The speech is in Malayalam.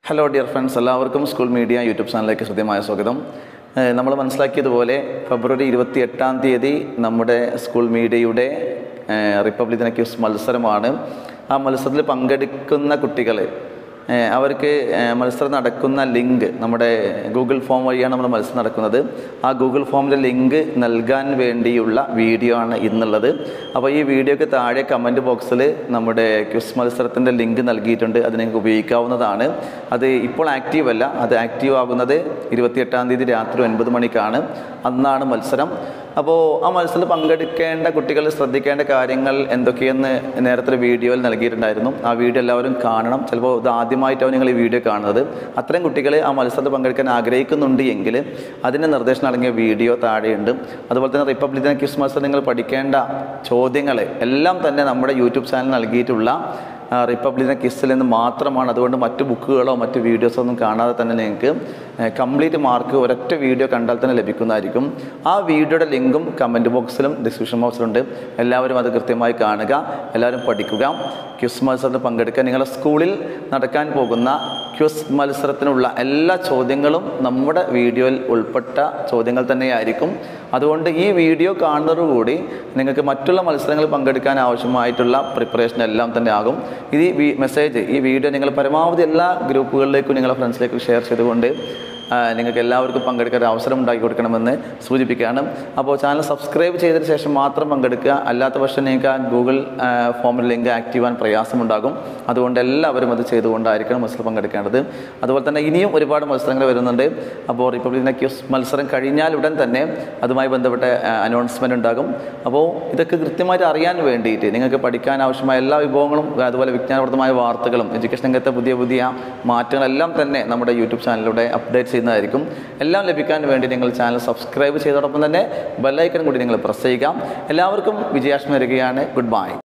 ഹലോ ഡിയർ ഫ്രണ്ട്സ് എല്ലാവർക്കും സ്കൂൾ മീഡിയ യൂട്യൂബ് ചാനലിലേക്ക് ഹൃദ്യമായ സ്വാഗതം നമ്മൾ മനസ്സിലാക്കിയതുപോലെ ഫെബ്രുവരി ഇരുപത്തി എട്ടാം തീയതി നമ്മുടെ സ്കൂൾ മീഡിയയുടെ ഏഹ്, റിപ്പബ്ലിക് ദിന ക്യൂസ് മത്സരമാണ് ആ മത്സരത്തിൽ പങ്കെടുക്കുന്ന കുട്ടികൾ ഏഹ്, അവർക്ക് ഏഹ്, മത്സരം നടക്കുന്ന ലിങ്ക് നമ്മുടെ ഗൂഗിൾ ഫോം വഴിയാണ് നമ്മൾ മത്സരം നടക്കുന്നത് ആ ഗൂഗിൾ ഫോമിൻ്റെ ലിങ്ക് നൽകാൻ വേണ്ടിയുള്ള വീഡിയോ ആണ് ഇന്നുള്ളത് അപ്പോൾ ഈ വീഡിയോക്ക് താഴെ കമൻറ്റ് ബോക്സിൽ നമ്മുടെ ക്വിസ് മത്സരത്തിൻ്റെ ലിങ്ക് നൽകിയിട്ടുണ്ട് അത് നിങ്ങൾക്ക് ഉപയോഗിക്കാവുന്നതാണ് അത് ഇപ്പോൾ ആക്റ്റീവ് അല്ല അത് ആക്റ്റീവ് ആകുന്നത് ഇരുപത്തിയെട്ടാം തീയതി രാത്രി ഒൻപത് മണിക്കാണ് അന്നാണ് മത്സരം അപ്പോൾ ആ മത്സരത്തിൽ പങ്കെടുക്കേണ്ട കുട്ടികൾ ശ്രദ്ധിക്കേണ്ട കാര്യങ്ങൾ എന്തൊക്കെയെന്ന് നേരത്തെ ഒരു വീഡിയോയിൽ നൽകിയിട്ടുണ്ടായിരുന്നു ആ വീഡിയോ എല്ലാവരും കാണണം ചിലപ്പോൾ ഇത് ആദ്യമായിട്ടാവും നിങ്ങൾ ഈ വീഡിയോ കാണുന്നത് അത്തരം കുട്ടികൾ ആ മത്സരത്തിൽ പങ്കെടുക്കാൻ ആഗ്രഹിക്കുന്നുണ്ട് എങ്കിൽ അതിൻ്റെ നിർദ്ദേശം അടങ്ങിയ വീഡിയോ താഴെയുണ്ട് അതുപോലെ തന്നെ റിപ്പബ്ലിക് ദിന ക്വിസ് മത്സരം നിങ്ങൾ പഠിക്കേണ്ട ചോദ്യങ്ങൾ എല്ലാം തന്നെ നമ്മുടെ യൂട്യൂബ് ചാനൽ നൽകിയിട്ടുള്ള ആ, റിപ്പബ്ലിക് ദിന ക്വിസിൽ നിന്ന് മാത്രമാണ് അതുകൊണ്ട് മറ്റ് ബുക്കുകളോ മറ്റ് വീഡിയോസോ ഒന്നും കാണാതെ തന്നെ നിങ്ങൾക്ക് കംപ്ലീറ്റ് മാർക്ക് ഒരൊറ്റ വീഡിയോ കണ്ടാൽ തന്നെ ലഭിക്കുന്നതായിരിക്കും ആ വീഡിയോയുടെ ലിങ്കും കമൻറ്റ് ബോക്സിലും ഡിസ്ക്രിപ്ഷൻ ബോക്സിലുണ്ട് എല്ലാവരും അത് കൃത്യമായി കാണുക എല്ലാവരും പഠിക്കുക ക്വിസ് മത്സരത്തിൽ പങ്കെടുക്കുക നിങ്ങളുടെ സ്കൂളിൽ നടക്കാൻ പോകുന്ന ക്വിസ് മത്സരത്തിനുള്ള എല്ലാ ചോദ്യങ്ങളും നമ്മുടെ വീഡിയോയിൽ ഉൾപ്പെട്ട ചോദ്യങ്ങൾ തന്നെയായിരിക്കും അതുകൊണ്ട് ഈ വീഡിയോ കാണുന്നതോടുകൂടി നിങ്ങൾക്ക് മറ്റുള്ള മത്സരങ്ങളിൽ പങ്കെടുക്കാൻ ആവശ്യമായിട്ടുള്ള പ്രിപ്പറേഷൻ എല്ലാം തന്നെ ആകും ഇത് ഈ വി- മെസ്സേജ് ഈ വീഡിയോ നിങ്ങൾ പരമാവധി എല്ലാ ഗ്രൂപ്പുകളിലേക്കും നിങ്ങളുടെ ഫ്രണ്ട്സിലേക്ക് ഷെയർ ചെയ്തുകൊണ്ട് ആ, നിങ്ങൾക്ക് എല്ലാവർക്കും പങ്കെടുക്കാൻ ഒരു അവസരം ഉണ്ടാക്കി കൊടുക്കണമെന്ന് സൂചിപ്പിക്കുകയാണ് അപ്പോൾ ചാനൽ സബ്സ്ക്രൈബ് ചെയ്തതിന് ശേഷം മാത്രം പങ്കെടുക്കുക അല്ലാത്ത പക്ഷം നിങ്ങൾക്ക് ആ ഗൂഗിൾ ആ, ഫോമിൽ ലിങ്ക് ആക്റ്റീവ് ആകാൻ പ്രയാസമുണ്ടാകും അതുകൊണ്ട് എല്ലാവരും അത് ചെയ്തുകൊണ്ടായിരിക്കണം മത്സരം പങ്കെടുക്കേണ്ടത് അതുപോലെ തന്നെ ഇനിയും ഒരുപാട് മത്സരങ്ങൾ വരുന്നുണ്ട് അപ്പോൾ റിപ്പബ്ലിക് ദിന ക്യൂസ് മത്സരം കഴിഞ്ഞാൽ ഉടൻ തന്നെ അതുമായി ബന്ധപ്പെട്ട അനൗൺസ്മെൻ്റ് ഉണ്ടാകും അപ്പോൾ ഇതൊക്കെ കൃത്യമായിട്ട് അറിയാൻ വേണ്ടിയിട്ട് നിങ്ങൾക്ക് പഠിക്കാൻ ആവശ്യമായ എല്ലാ വിഭവങ്ങളും അതുപോലെ വിജ്ഞാനപ്രദമായ വാർത്തകളും എഡ്യൂക്കേഷൻ രംഗത്തെ പുതിയ പുതിയ മാറ്റങ്ങളെല്ലാം തന്നെ നമ്മുടെ യൂട്യൂബ് ചാനലിലൂടെ അപ്ഡേറ്റ് ചെയ്യുന്നതായിരിക്കും എല്ലാം ലഭിക്കാൻ വേണ്ടി നിങ്ങൾ ചാനൽ സബ്സ്ക്രൈബ് ചെയ്തതോടൊപ്പം തന്നെ ബെല്ലൈക്കൺ കൂടി നിങ്ങൾ പ്രസ് ചെയ്യുക എല്ലാവർക്കും വിജയാശം വരികയാണ് ഗുഡ് ബൈ